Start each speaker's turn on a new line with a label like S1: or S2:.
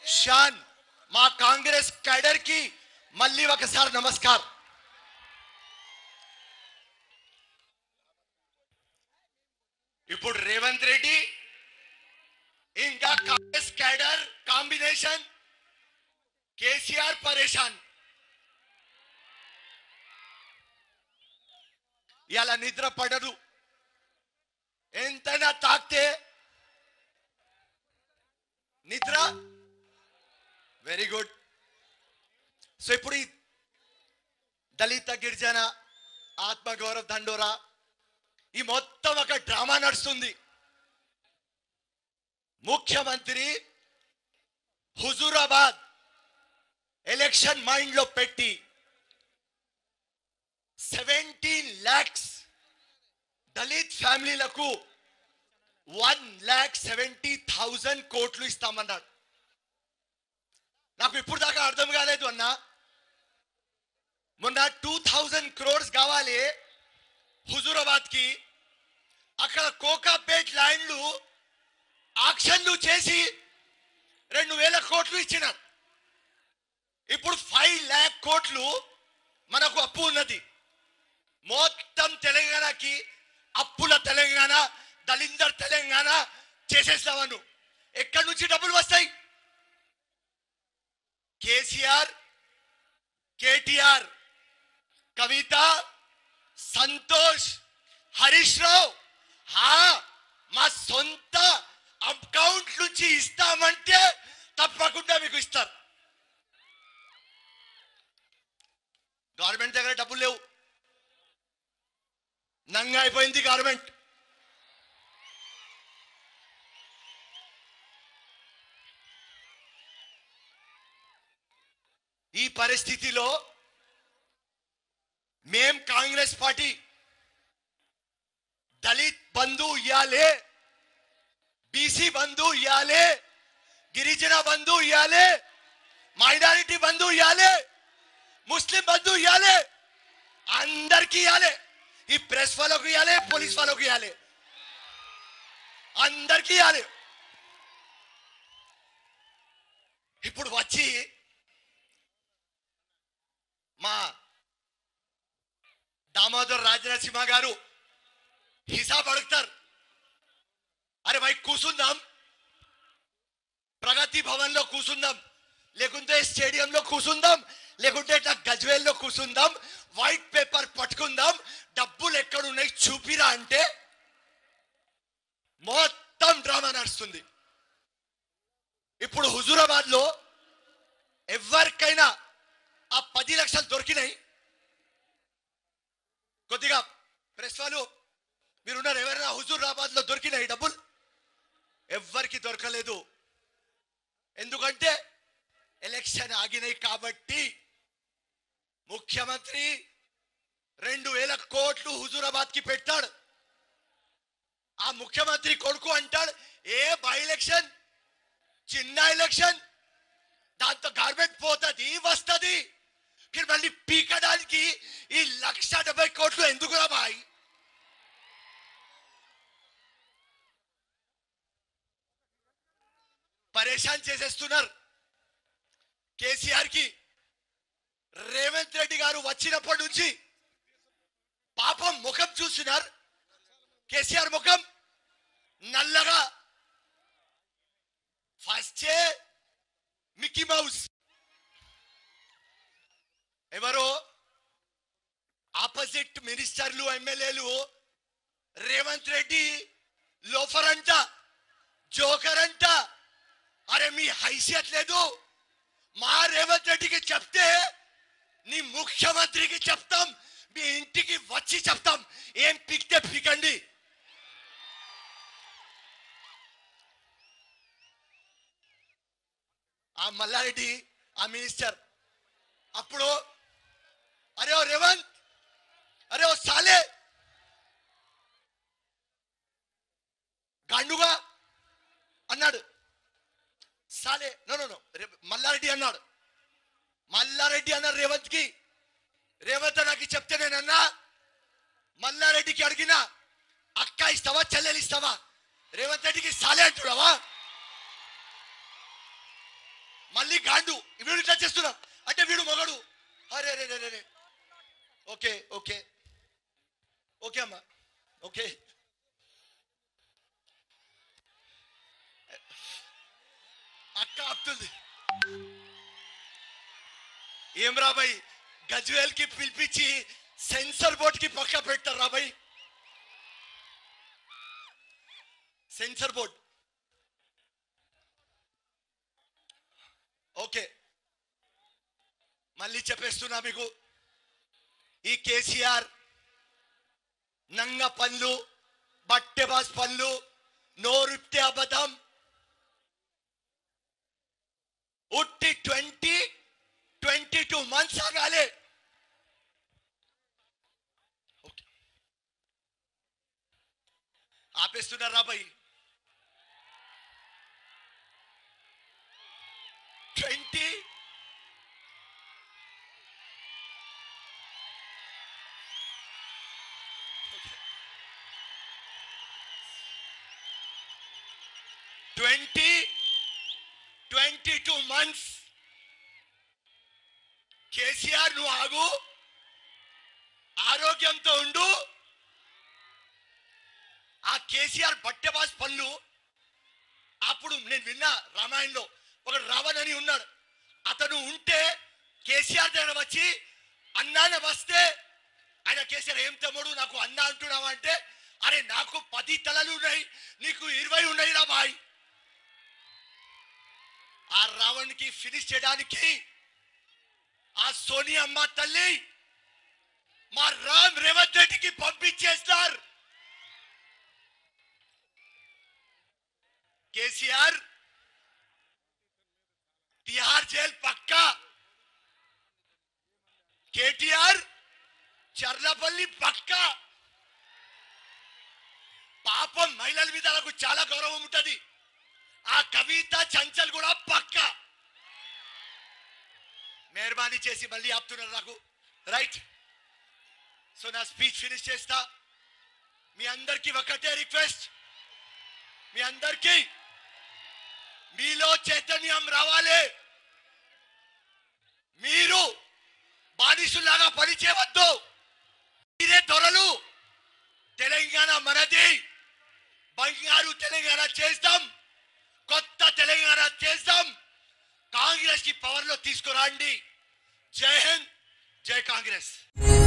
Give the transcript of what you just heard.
S1: షాన్ మా కాంగ్రెస్ క్యాడర్ కి మళ్ళీ ఒకసారి నమస్కారం ఇప్పుడు రేవంత్ రెడ్డి ఇంకా కాంగ్రెస్ క్యాడర్ కాంబినేషన్ కేసీఆర్ పరేషాన్ ఇలా నిద్ర పడదు ఎంతైనా తాకితే నిద్ర వెరీ గుడ్ సో ఇప్పుడు ఈ దళిత గిరిజన ఆత్మగౌరవ దండోరా ఈ మొత్తం ఒక డ్రామా నడుస్తుంది ముఖ్యమంత్రి హుజూరాబాద్ ఎలక్షన్ మైండ్ లో పెట్టి సెవెంటీన్ ల్యాక్స్ దళిత్ ఫ్యామిలీలకు వన్ ల్యాక్ సెవెంటీ థౌజండ్ కోట్లు ఇస్తామన్నాడు నాకు ఇప్పుడు దాకా అర్థం కాలేదు అన్న మొన్న టూ థౌజండ్ క్రోర్స్ కావాలి హుజూరాబాద్ కి అక్కడ కోకాపేట్ ల్యాండ్లు ఆక్షన్లు చేసి రెండు వేల కోట్లు ఇచ్చినారు ఇప్పుడు ఫైవ్ ల్యాక్ కోట్లు మనకు అప్పు ఉన్నది మొత్తం తెలంగాణకి అప్పుల తెలంగాణ దళిందర్ తెలంగాణ చేసేస్తావను ఎక్కడి నుంచి డబ్బులు వస్తాయి కేసీఆర్ కేటీఆర్ కవిత సంతోష్ హరీష్ రావు హా మా సొంత అకౌంట్ నుంచి ఇస్తామంటే తప్పకుండా మీకు ఇస్తారు గవర్నమెంట్ దగ్గర డబ్బులు లేవు నంగా అయిపోయింది గవర్నమెంట్ ఈ పరిస్థితిలో మేం కాంగ్రెస్ పార్టీ దళిత్ బంధు ఇవ్వాలే బీసీ బంధు ఇవ్వాలే గిరిజన బంధు ఇవ్వాలే మైనారిటీ బంధు ఇవ్వాలే ముస్లిం బంధు ఇవ్వాలే అందరికి ఇవ్వాలి ఈ ప్రెస్ వాళ్ళకు ఇవ్వాలి పోలీస్ వాళ్ళకు ఇవ్వాలి అందరికి ఇవ్వాలి ఇప్పుడు వచ్చి మా దామోదర్ రాజనరసింహ గారు హిసాబ్ అడుగుతారు అరే భాయ్ కూసుందాం ప్రగతి భవన్ లో కూసుందాం లేకుంటే స్టేడియంలో కూసుందాం లేకుంటే ఇట్లా గజ్వేల్లో కూసుందాం వైట్ పేపర్ పట్టుకుందాం డబ్బులు ఎక్కడున్నాయి చూపిరా అంటే మొత్తం డ్రామా నడుస్తుంది ఇప్పుడు హుజూరాబాద్ లో ఎవరికైనా ఆ పది లక్షలు దొరికినాయి కొద్దిగా ప్రెస్ వాళ్ళు మీరున్నారు ఎవరైనా హుజూరాబాద్ లో దొరికినాయి డబ్బులు ఎవ్వరికి దొరకలేదు ఎందుకంటే ఎలక్షన్ ఆగినాయి కాబట్టి ముఖ్యమంత్రి రెండు వేల కోట్లు హుజూరాబాద్ కి పెట్టాడు ఆ ముఖ్యమంత్రి కొడుకు అంటాడు ఏ బై ఎలక్షన్ చిన్న ఎలక్షన్ దాంతో గవర్నమెంట్ పోతుంది వస్తుంది మీరు మళ్ళీ పీకడానికి ఈ లక్ష డెబ్బై కోట్లు ఎందుకు బాయ్ పరేషాన్ చేసేస్తున్నారు కేసీఆర్ కి రేవంత్ రెడ్డి గారు వచ్చినప్పటి నుంచి పాపం ముఖం చూస్తున్నారు కేసీఆర్ ముఖం నల్లగా ఫస్ట్ మిక్కీ మౌస్ ఎవరో ఆపోజిట్ మినిస్టర్లు ఎమ్మెల్యేలు రేవంత్ రెడ్డి లోఫర్ అంట జోకర్ అంట అరే మీ హైసియత్ లేదు మా రేవంత్ రెడ్డికి చెప్తే నీ ముఖ్యమంత్రికి చెప్తాం మీ ఇంటికి వచ్చి చెప్తాం ఏం పిక్తే పికండి ఆ మల్లారెడ్డి ఆ మినిస్టర్ అప్పుడు అరే ఓ రేవంత్ అరే ఓ సాలే గండుగా అన్నాడు సాలే నో నో నో మల్లారెడ్డి అన్నాడు మల్లారెడ్డి అన్నారు రేవంత్ కి రేవంత్ నాకు చెప్తే నేనన్నా మల్లారెడ్డికి అడిగినా అక్క ఇస్తావా చెల్లెలు ఇస్తావా రేవంత్ రెడ్డికి సాలే అంటున్నావా మళ్ళీ గాండు వీడు ఇట్లా చేస్తున్నా అంటే వీడు మొగడు అరే రే రే రే ఓకే ఓకే ఓకే అమ్మా ఓకే అక్క ఆపుతుంది ఏం రాబాయ్ గజ్వేల్ కి పిలిపించి సెన్సర్ బోర్డ్ కి పక్క పెట్టారు రాబాయ్ సెన్సర్ బోర్డ్ ఓకే మళ్ళీ చెప్పేస్తున్నా మీకు ఈ కేసీఆర్ నంగ పనులు బట్టెబాస్ పనులు నోరిప్తే అబద్ధం ఉట్టి ట్వంటీ ట్వంటీ టూ మంత్స్ ఆగాలి ఓకే. ఆపేస్తున్నారా bye twenty twenty twenty two months KCR నువ్వు ఆగు ఆరోగ్యంతో ఉండు ఆ కేసీఆర్ బట్టెబాస్ పనులు అప్పుడు నేను విన్నా రామాయణంలో ఒకడు రావణ్ అని ఉన్నాడు అతను ఉంటే కేసీఆర్ దగ్గర వచ్చి అన్నాన వస్తే ఆయన కేసీఆర్ ఏం తమ్ముడు నాకు అన్న అంటున్నావా అంటే అరే నాకు పది తలలు ఉన్నాయి నీకు ఇరవై ఉన్నాయి రా బాయ్ ఆ రావణ్కి ఫినిష్ చేయడానికి ఆ సోనియమ్మ తల్లి మా రామ్ రేవంత్ రెడ్డికి పంపించేస్తారు కేసీఆర్ తిహార్ జైల్ పక్కా కేటీఆర్ చర్లపల్లి పక్కా పాపం మహిళల మీద నాకు చాలా గౌరవం ఉంటది ఆ కవిత చంచల్ కూడా పక్క మెహర్బానీ చేసి మళ్ళీ ఆపుతున్నారు నాకు రైట్ సో నా స్పీచ్ ఫినిష్ చేస్తా మీ అందరికీ ఒకటే రిక్వెస్ట్ మీ అందరికీ మీలో చైతన్యం రావాలి మీరు బానిసులాగా పని చేయవద్దు మీరే దొరలు తెలంగాణ మనది బంగారు తెలంగాణ చేస్తాం కొత్త తెలంగాణ చేద్దాం కాంగ్రెస్ కి పవర్ లో తీసుకురండి జై హింద్ జై కాంగ్రెస్